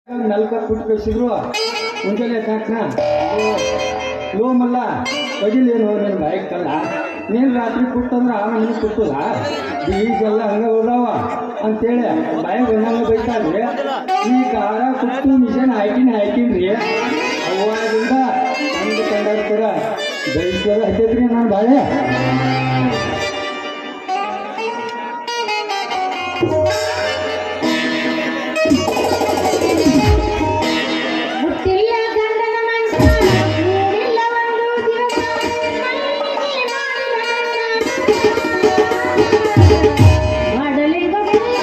ನಾಲ್ಕ ಫುಟ್ ಕಳಿಸಿದ್ರು ಮುಂಜಾನೆ ಕಾಕ್ನ ಲೋ ಮಲ್ಲ ಬದಿಲೇನು ನಿನ್ನ ಬಾಯಿಗೆ ಕಲ್ಲ ನೀನು ರಾತ್ರಿ ಕುಟ್ಟಂದ್ರೆ ಆವ ನಿನಗೆ ಕುಟ್ಟಲ್ಲ ಬೀಜೆಲ್ಲ ಹಂಗೆ ಉಳ್ದಾವ ಅಂತೇಳಿ ಬಾಯಿಗೆ ಬಂದಂಗೆ ಬೈತಾರ್ರಿ ಈ ಖಾರ ಕುಟ್ಟು ಮಿಷನ್ ಹಾಕಿನ ಹಾಕಿನ್ರಿ ಅವಾಗಿಂದ ಹಂಗೆ ಕಂಡಾರ ಕೂಡ ಬೈಸೋದು ಹತ್ತೈತ್ರಿ ನಾನು ಬಾಳೆ ಮುಟ್ಟಿಲ್ಲ ಗಂಡನ ಮನಸ ಮೂಡಿಲ್ಲ ಒಂದು ದಿವಸ ಮಲ್ಲಿಗೆ ಮಾಡಲಿಂಗ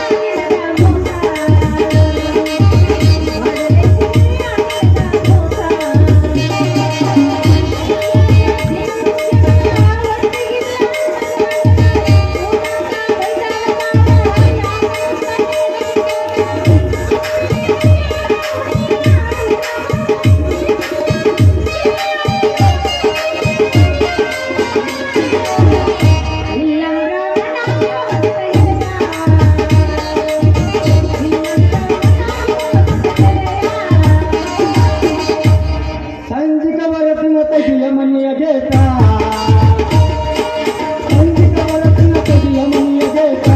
ಸಂಜಿಕ ಬರತ್ತಿನ ತಗಿಯ ಮನೆಯ ಗೇಟ ಸಂಜಿಕ ಬರತ್ತಿನ ತಗಿಯ ಮನೆಯ ಗೇಟ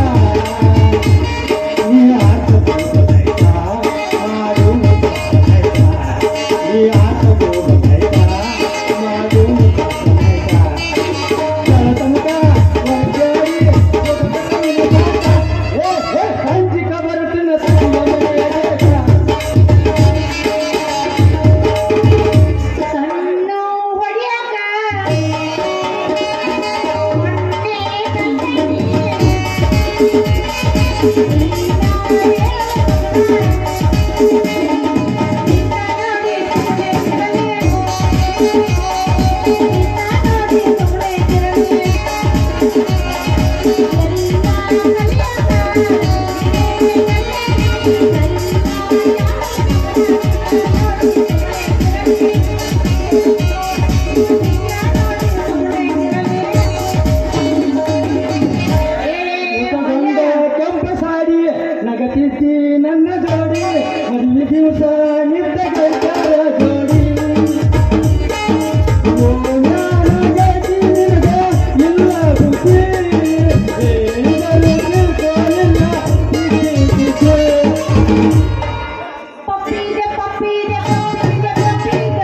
ನೀ ಆಟ ಹೋಗಬೇಕ ಮಾಡು ಮುಖಬೇಕ ನೀ ಆಟ ಹೋಗಬೇಕ ಮಾಡು ಮುಖಬೇಕ ತನಕ ವರ್ಜಾಡಿ ಏ ಏ ಸಂಜಿಕ ಬರತ್ತಿನ ತಗಿಯ ಮನೆಯ ಗೇಟ ಸಣ್ಣ ಹೊಡ್ಯಾಕ ಊಟಗೊಂಡ ಕೆಂಪ ಸಾಡಿ ನಗತಿದ್ದಿ ನನ್ನ ಜೋಡಿ ಮದುವೆ ದಿವಸ ನಿದ್ದ ಗಂಟರ ಜೋಡಿ ಓ ನಾನು ಗೆಳತಿ ನಿನಗ ಇಲ್ಲ ಬುದ್ಧಿ ಹೇಳಿದರು ತಿಳ್ಕೊಳ್ಳಿಲ್ಲ ಪ್ರೀತಿಸಿದೆ. ಪಪ್ಪಿದೆ ಪಪ್ಪಿದೆ ಪಪ್ಪಿದೆ ಪಪ್ಪಿದೆ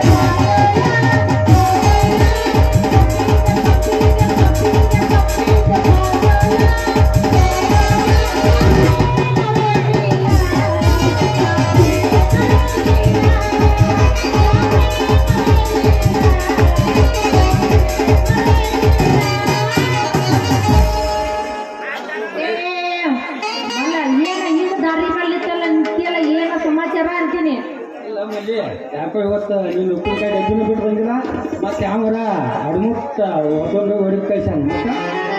ಅಲ್ಲ ಏನ ಈಗ ದಾರಿ ಮಾಡ್ಲಿತ್ತಲ್ಲ ನಿಂತಿಯಲ್ಲ ಏನ ಸಮಾಚಾರ ಅಂತೀನಿ ಇಲ್ಲ ಮಲ್ಲಿ ಯಾಕೋ ಇವತ್ತು ನೀನು ಉಪ್ಪಿನಕಾಯಿ ಡಬ್ಬಿನೂ ಬಿಟ್ಟು ಬಂದಿಲ್ಲ ಮತ್ತೆ ಯಾವರ ಅಡ್ಮುಟ್ಟ ಒಬ್ಬೊಬ್ಬ ಹೊಡಿದ್ ಕಳ್ಸಾನ ಮತ್ತೆ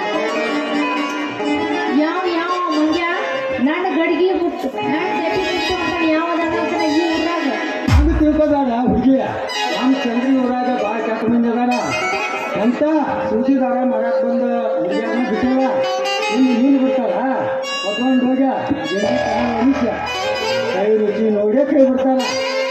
ಯಾವ ಯಾವ ಮಂಗ್ಯ ನನ್ನ ಗಡಿಗೆ ಮುಟ್ಟು ನನ್ನ ಗಡಿ ಮುಟ್ಟು ಅಂತ ಯಾವ್ದಾರ ಅಂತಾನೆ ಈ ಊರಾಗ ಹಂಗೆ ತಿಳ್ಕೊಬೇಡ ಹುಡುಗಿ ನಮ್ಮ ಚಂದ್ರಿ ಊರಾಗ ಭಾಳ ಕೆಟ್ಟ ಮಂದಿ ಅದಾರ ಅಂತ ಸೂಚಿದಾರ ಮಾಡಕ್ ಬಂದ ಹುಡುಗಿಯನ್ನ ಬಿಟ್ಟಿಲ್ಲ ಇನ್ನು ನೀನು ಬಿಡ್ತಾರ ಒತ್ಕೊಂಡು ಹೋಗ ಮನುಷ್ಯ ಕೈ ರುಚಿ ನೋಡೇ ಕೈ ಬಿಡ್ತಾರ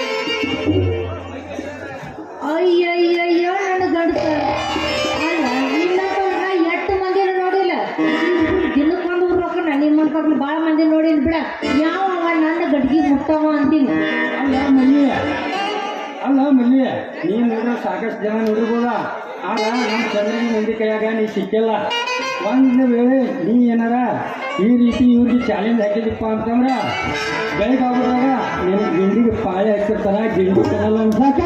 ಅಯ್ಯಯ್ಯಯ್ಯೋ ನನ್ನ ಗಂಡಸ ಅಲ್ಲ ನಿನ್ನ ನಾ ಎಷ್ಟು ಮಂದಿನ ನೋಡಿಲ್ಲ ದಿನಕ್ಕೆ ಒಂದು ಊರ್ ರೊಕ್ಕ ನಿಮ್ಮ ಮನ್ಕಾಗ್ಲು ಭಾಳ ಮಂದಿ ನೋಡಿಲ್ಲ ಬಿಡ ಯಾವ ಅವ ನನ್ನ ಗಡ್ಗಿ ಮುಟ್ಟವ ಅಂತೀನಿ ಅಲ್ಲ ಮಲ್ಲಿ ಅಲ್ಲ ಮಲ್ಲಿ ನೀನು ನೋಡ್ರೆ ಸಾಕಷ್ಟು ಜನ ನೋಡಿರ್ಬೋದ ಆಗ ನಮ್ಮ ಚಂದ್ರನ ಮಂದಿ ಕೈಯಾಗ ನೀ ಸಿಕ್ಕಿಲ್ಲ ಒಂದು ವೇಳೆ ನೀ ಏನಾರ ಈ ರೀತಿ ಇವ್ರಿಗೆ ಚಾಲೆಂಜ್ ಹಾಕಿದಿಪ್ಪ ಅಂತಂದ್ರೆ ಬೆಳಗಾಗ್ಬಿಟ್ಟಾಗ ನಿನ್ನ ಗಿಂಡಿಗೆ ಪಾಳೆ ಹಾಕಿರ್ತಾರ ಗಿಂಡಿ ಕರಲ್ಲ ಅನ್ಸಾಕ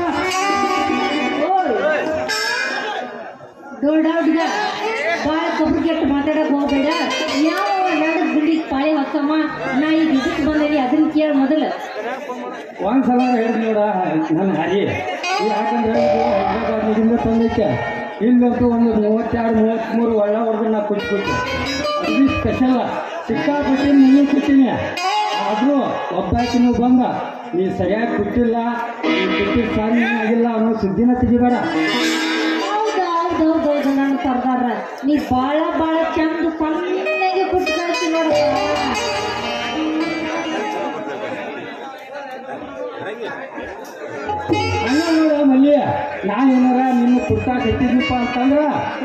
ದೊಡ್ಡ ಹುಡುಗ ಭಾಳ ಕಬ್ರು ಕೆಟ್ಟು ಮಾತಾಡಕ್ ಹೋಗ್ಬೇಡ ಯಾವ ನನ್ನ ಗುಂಡಿಗೆ ಪಾಳೆ ಹಾಕಮ್ಮ ನಾ ಈಗ ಇದಕ್ಕೆ ಬಂದೇನಿ ಅದನ್ನ ಕೇಳ ಮೊದಲು ಒಂದು ಸಲ ಹೇಳಿದ್ ನೋಡ ನನ್ನ ಹರಿ ಯಾಕಂದ್ರೆ ಇದು ಹೈದ್ರಾಬಾದ್ನಿಂದ ತಂದೈತೆ ಇಲ್ಲಂತೂ ಒಂದು ಮೂವತ್ತೆರಡು ಮೂವತ್ತ್ಮೂರು ಒಳ್ಳೆ ಹೊಡೆದು ನಾ ಕುಚ್ಚು ಕುಚ್ಚು ಅದು ಸ್ಪೆಷಲ್ ಸಿಕ್ಕಾಪಟ್ಟೆ ನೀನು ಕುಚ್ಚಿನಿ ಆದರೂ ಒಬ್ಬಾಕಿನೂ ಬಂದ ನೀ ಸರಿಯಾಗಿ ಕುಟ್ಟಿಲ್ಲ ನೀ ಕುಟ್ಟಿದ ಸಾಧನೆ ಆಗಿಲ್ಲ ಅನ್ನೋ ಸುದ್ದಿನ ತೆಗಿಬೇಡ ಹೌದು ಹೌದು ಹೌದು ಹೌದು ನನ್ನ ಸರ್ದಾರ ನೀ ಭಾಳ ಭಾಳ ಚಂದ ಸಣ್ಣಗೆ ಕೊಟ್ಟು ಕಳಿಸಿ ನೋಡಪ್ಪ ಹಂಗ ನೋಡ ಮಲ್ಲಿ ನಾ ಏನಾರ ನಿನ್ನ ಕುರ್ತಾ ಕಟ್ಟಿದ್ನಪ್ಪ ಅಂತಂದ್ರ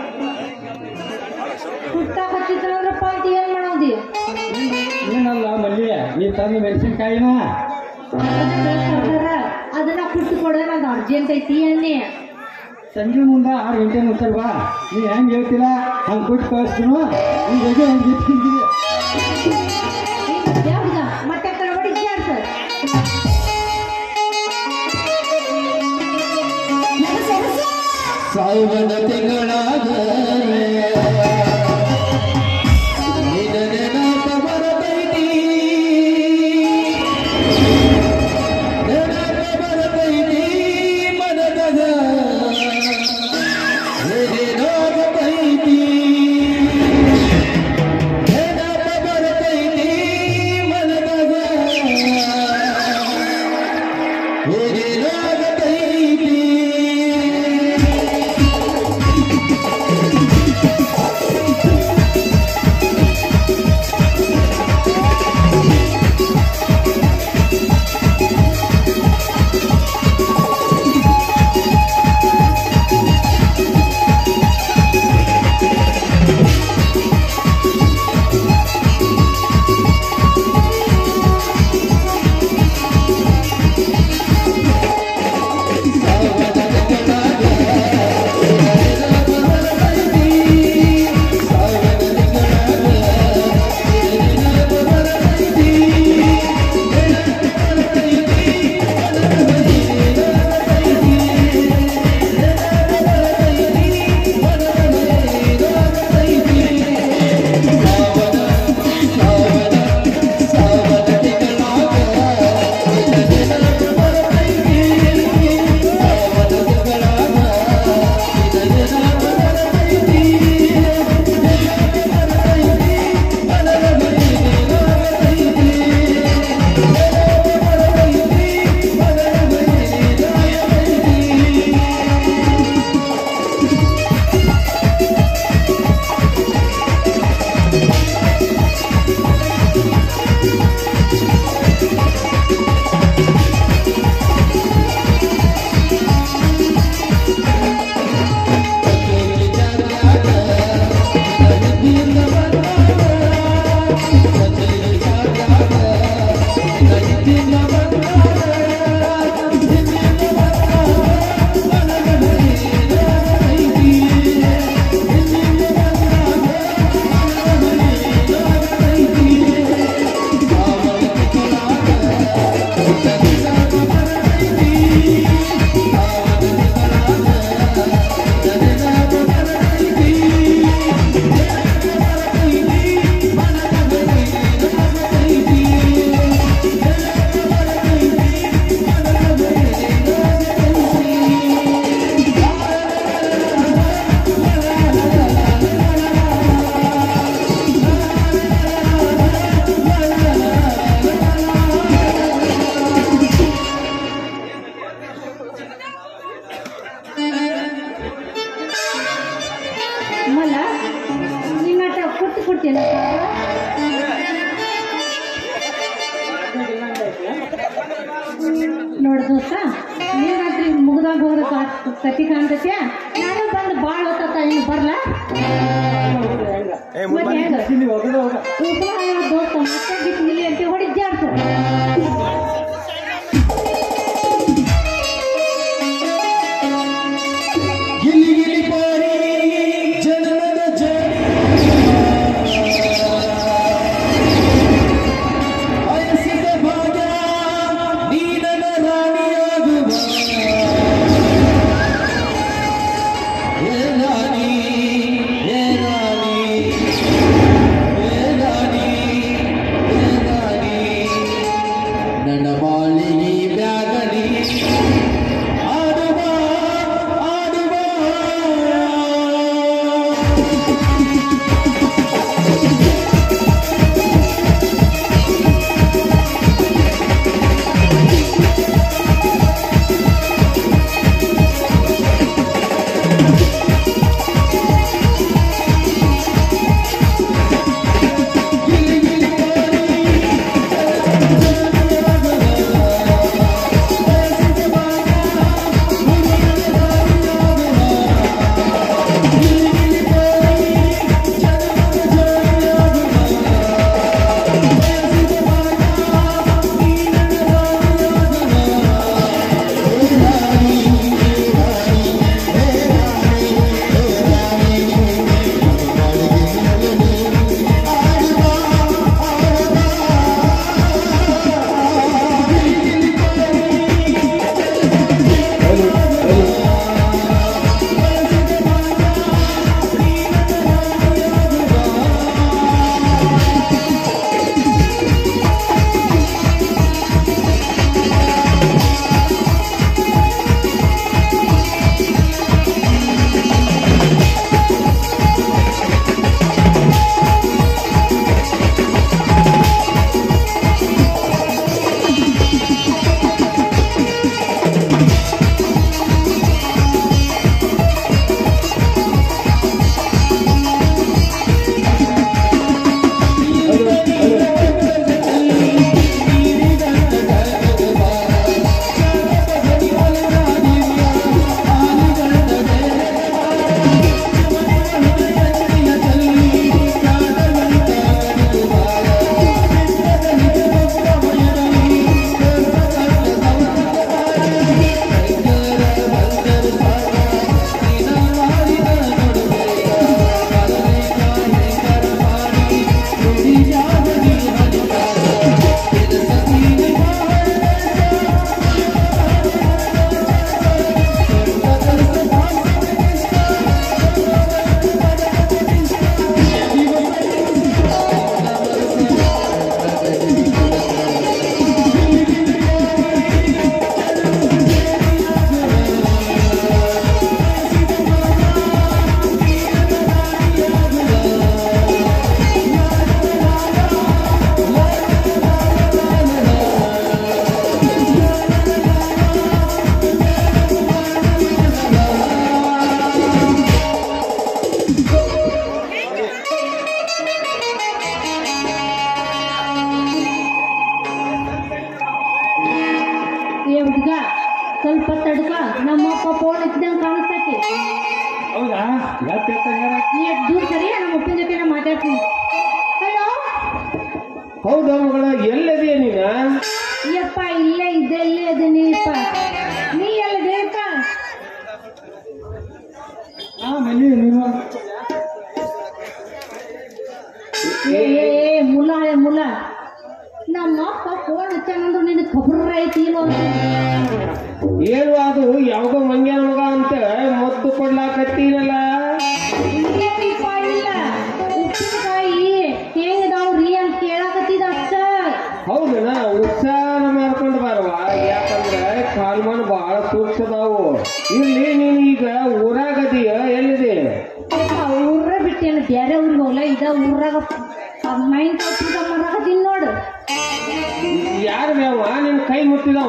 ಕುಟ್ಟ ಹತ್ತಿದ್ರಪ್ಪ ಅಂತ ಏನ್ ಮಾಡೋದಿ ಏನಲ್ಲ ಮಲ್ಲಿ ನೀ ತಂದ ಮೆಣಸಿನ್ಕಾಯಿನ ಸರ್ದಾರ ಅದನ್ನ ಕುಟ್ಟು ಕೊಡ ನಂದು ಅರ್ಜೆಂಟ್ ಐತಿ ಅನ್ನಿ ಸಂಜೆ ಮುಂದೆ ಆರು ಗಂಟೆ ಮುಚ್ಚಲ್ವಾ ನೀ ಹೆಂಗೆ ಹೇಳ್ತಿಲ್ಲ ಹಂಗೆ ಕೊಟ್ಟು ಕಳಿಸ್ತೀನೋ ಈ ಬಗ್ಗೆ ಹೆಂಗೆ ತಿಂದಿದೆ ಯಾವ್ದ ಮತ್ತೆ ಕಡೆ ಹೊಡಿದ್ಯಾ ಸರ್ ಸಾವನ ತಿಂಗಳಾದ ನಿನ್ನ ನೆನಪ ಬರತೈತಿ ನೆನಪ ಬರತೈತಿ ಮನದಾಗ ಏನೇನಾಗತೈತಿ ನೆನಪ ಬರತೈತಿ ಮನದಾಗ ಏನೇನಾಗತೈತಿ ಮಲ್ಲ ನಿನ್ನಟ ಕುಟ್ಟು ಕೊಡ್ತೇನೆ ನೋಡ ದೋಸ್ತ ನೀನ್ ರಾತ್ರಿ ಮುಗ್ದಾಗ ಹೋದ್ರ ಕತಿ ಕಾಣ್ತೈತೆ ನಾನು ಬಂದು ಭಾಳ ಹೊತ್ತ ಇನ್ನು ಬರ್ಲ ಮತ್ತೆ ಹೆಂಗ ಇಲ್ಲಿ ಹೋಗದ ಹೋಗ ಉಪಹಾರ ದೋಸ್ತ ಮತ್ತೆ ಬಿಟ್ಟು ಇಲ್ಲಿ ಅಂತ ಹೊಡಿದ್ಯಾಡ್ಸ ಗಿಲಿ ಗಿಲಿ ಪಾರಿ ಜನಮದ ಜಡಿ ಅಯಸಿದ ಭಾಗ್ಯ ನೀನನ ರಾಣಿಯಾಗುವ ಹೇ ರಾಣಿ ಹೇ ರಾಣಿ ಹೇ ರಾಣಿ ಹೇ ರಾಣಿ ಏ ಹುಡುಗ ಸ್ವಲ್ಪ ತಡ್ಕ ನಮ್ಮಪ್ಪ ಫೋನ್ ಹಚ್ಚಿದಂಗೆ ಕಾಣಿಸ್ತೈತಿ ಹೌದಾ ಯಾಕೆ ಹೇಳ್ತಂಗಾರ ನೀ ಅಷ್ಟ್ ದೂರ ಸರಿ ನಮ್ಮ ಅಪ್ಪನ ಜೊತೆ ನಾ ಮಾತಾಡ್ತೀನಿ ಹಲೋ ಹೌದಾ ಮಗಳ ಎಲ್ಲದೀಯ ನೀನ ಯಪ್ಪ ಇಲ್ಲೇ ಇದ್ದೆ ಇಲ್ಲೇ ಇದೀನಿಪ್ಪ ನೀ ಎಲ್ಲಿದೆಯಪ್ಪ ಹಾ ಮಲ್ಲಿ ನೀನು ಏ ಏ ಏ, ಮುಲ ಏ ಮುಲ ನಮ್ಮ ಅಪ್ಪ ಫೋನ್ ಹಚ್ಚಾನಂದ್ರೆ ನಿನಗೆ ಖಬರ್ ಐತಿ ಏನೋ ಅಂತ ಏನು ಅದು ಯಾವ್ದೋ ಮಂಗ್ಯಾನ ಮಗ ಅಂತ ಮದ್ದು ಕೊಡ್ಲಾಕತ್ತೀನಲ್ಲ ಇಲ್ಲೇನಿಪ್ಪ ಇಲ್ಲ ಉಪ್ಪಿನಕಾಯಿ ಹೆಂಗದಾವ್ರಿ ಅಂತ ಕೇಳಾಕತ್ತಿದ ಅಷ್ಟ ಹೌದನ ಉತ್ಸಾಹ ಮಾಡ್ಕೊಂಡು ಬರವ ಯಾಕಂದ್ರೆ ಕಾಲ್ಮಾನ ಬಹಳ ಸೂಕ್ಷ್ಮದಾವು ಇಲ್ಲಿ ನೀನು ಈಗ ಊರಾಗದೀಯ ಎಲ್ಲಿದೆ ಊರ ಬಿಟ್ಟೇನು ಬೇರೆ ಊರಿಗೆ ಹೋಗ್ಲ ಇದ ಊರಾಗ ಮೈನ್ ಕೊಟ್ಟಿದ್ದ ಮರಾಕತ್ತೀನಿ ನೋಡು ಯಾರು ಬೇವ ನಿನ್ ಕೈ ಮುಟ್ಟಿದವ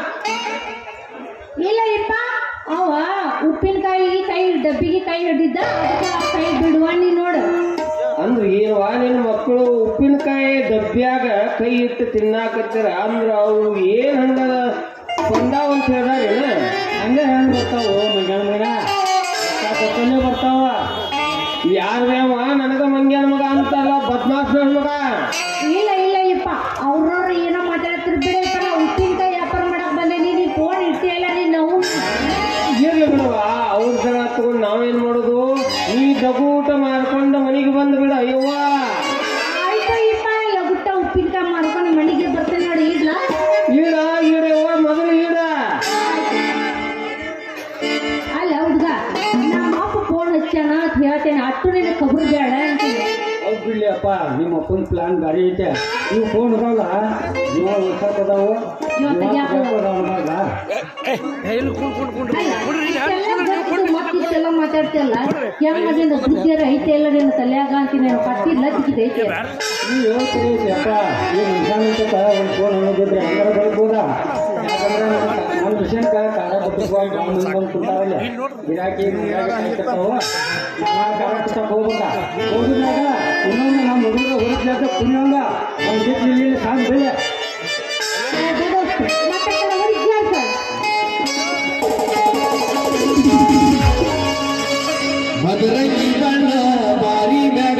ಇಲ್ಲ ಇಪ್ಪ ಅವ ಉಪ್ಪಿನಕಾಯಿ ಕೈ ಡಬ್ಬಿಗೆ ಕೈ ಹಿಡಿದಿದ್ದ ಅದಕ್ಕೆ ಆ ಕೈ ಬಿಡುವಣ್ಣಿ ನೋಡು ಅಂದ್ರೆ ಏನವ ನಿನ್ನ ಮಕ್ಕಳು ಉಪ್ಪಿನಕಾಯಿ ಡಬ್ಬ್ಯಾಗ ಕೈ ಇಟ್ಟು ತಿನ್ನಾಕತ್ತೀರ ಅಂದ್ರ ಅವು ಏನ್ ಹಂಗ ಕೊಂಡಾವ್ ಅಂತ ಹೇಳ್ದಾರೇನ ಹಂಗೆ ಹೆಂಗ್ ಬರ್ತಾವು ಮಂಗ್ಯಾನ ಮಗ ಕೊಟ್ಟಲ್ಲೇ ಬರ್ತಾವ ಯಾರ ಬೇವ ನನಗ ಮಂಗ್ಯಾನ ಮಗ ಅಂತಲ್ಲ ಬದ್ಮಾಸ್ ನನ್ ಮಗ ಇಲ್ಲ ಇಲ್ಲ ಇಪ್ಪ ಅವ್ರವ್ರು ಏನೋ ಮಾತಾಡ್ತಿರ್ ಬಿಡಪ್ಪ ನಾ ಉಪ್ಪಿನಕಾಯಿ ವ್ಯಾಪಾರ ಮಾಡಕ್ ಬಂದೆ ನೀನು ಫೋನ್ ಇಟ್ಟಿಯಲ್ಲ ನೀನು ನಾವು ಇರ್ಲಿ ಬಿಡವ ಅವ್ರ ಜಗಳ ತಗೊಂಡು ನಾವೇನ್ ಮಾಡೋದು ನೀ ದಗೂಟ ಮಾಡ್ಕೊಂಡು ಮನೆಗೆ ಬಂದು ಬಿಡ ಅಯ್ಯವ್ವ ಆಯ್ತು ಇಪ್ಪ ಲಗುಟ್ಟ ಉಪ್ಪಿನಕಾಯಿ ಮಾಡ್ಕೊಂಡು ಮನೆಗೆ ಬರ್ತೇನೆ ನೋಡಿ ಇಡ್ಲ ಈಡ ಈಡವ್ವ ಮೊದಲು ಈಡ ಅಲ್ಲ ಹುಡ್ಗ ನಮ್ಮ ಅಪ್ಪ ಫೋನ್ ಹಚ್ಚಾನ ಅಂತ ಹೇಳ್ತೇನೆ ಅಟ್ಟು ನಿನ್ನ ಕಬ್ರು ಬೇಡ ಅಂತೀನಿ ಹೌದು ಬಿಡ್ಲಿ ಅಪ್ಪ ನಿಮ್ಮ ಅಪ್ಪನ ಪ್ಲಾನ್ ಗಾಡಿ ಐತೆ ನೀವು ಫೋನ್ ಅದಾವಲ್ಲ ಜೀವ ಉಳ್ಸಾಕದಾವು ಜೀವ ತೆಗ್ಯಾಕದಾವು. ಅದಾಗ ಮತ್ತಿಷ್ಟೆಲ್ಲ ಮಾತಾಡ್ತಿಯಲ್ಲ ಹೆಂಗ ನಿನ್ನ ಬುದ್ಧಿಯರ ಐತೆ ಎಲ್ಲ ನಿನ್ನ ತಲೆಯಾಗ ಅಂತೀನಿ ಪಟ್ಟಿಲ್ಲ ತಿಕ್ಕಿದೈತೆ ನೀವು ಹೇಳ್ತೀರಿ ಅಪ್ಪ ಈ ಮನುಷ್ಯನ ಅಂತ ಒಂದು ಫೋನ್ ಅನ್ನೋದಿದ್ರೆ ಹಂಗಾರ ಬರ್ಬೋದಾ ಯಾಕಂದ್ರೆ ನನ್ನ- ನನ್ನ ವಿಷಯಕ್ಕೆ ಕಾರ ಕೊಟ್ಟಿಸ್ಕೊಂಡು ನಮ್ಮ ಮುಂದೆ ಬಂದು ಕುಂತಾವಲ್ಲ ಗಿರಾಕಿ ಮುಂದಾಗ ಕಾಯ್ತಿರ್ತಾವ ನಾನು ಕಾರ ಕುಟ್ಟಕ್ಕೆ ಹೋಗ್ಬೋದಾ ಹೋಗಿದ್ದಾಗ ಇನ್ನೊಂದು ನಮ್ಮ ಹುಡುಗರ ಹೊರಗ್ಲಾಕ ಕುಣಿಯಂಗ ಒಂದು ಬಿಟ್ಟು ಇಲ್ಲಿ ಸಾಂಗ್ ಬೆಳೆ ಮದರಂಗಿ ಬಣ್ಣ ಬಾರಿ ಮ್ಯಾಗ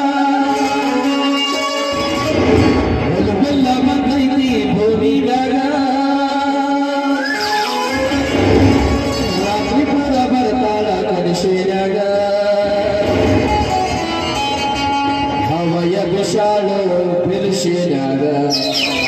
ಹೊಲಬೆಲ್ಲ ಬಂದೈತಿ ಭೂಮಿ ಮ್ಯಾಗ ರಾತ್ರಿ ಪೂರ ಬರ್ತಾಳ ಕನಸಿನ್ಯಾಗ ಹವಯ ವಿಶಾಲ ಬಿರುಸಿನ್ಯಾಗ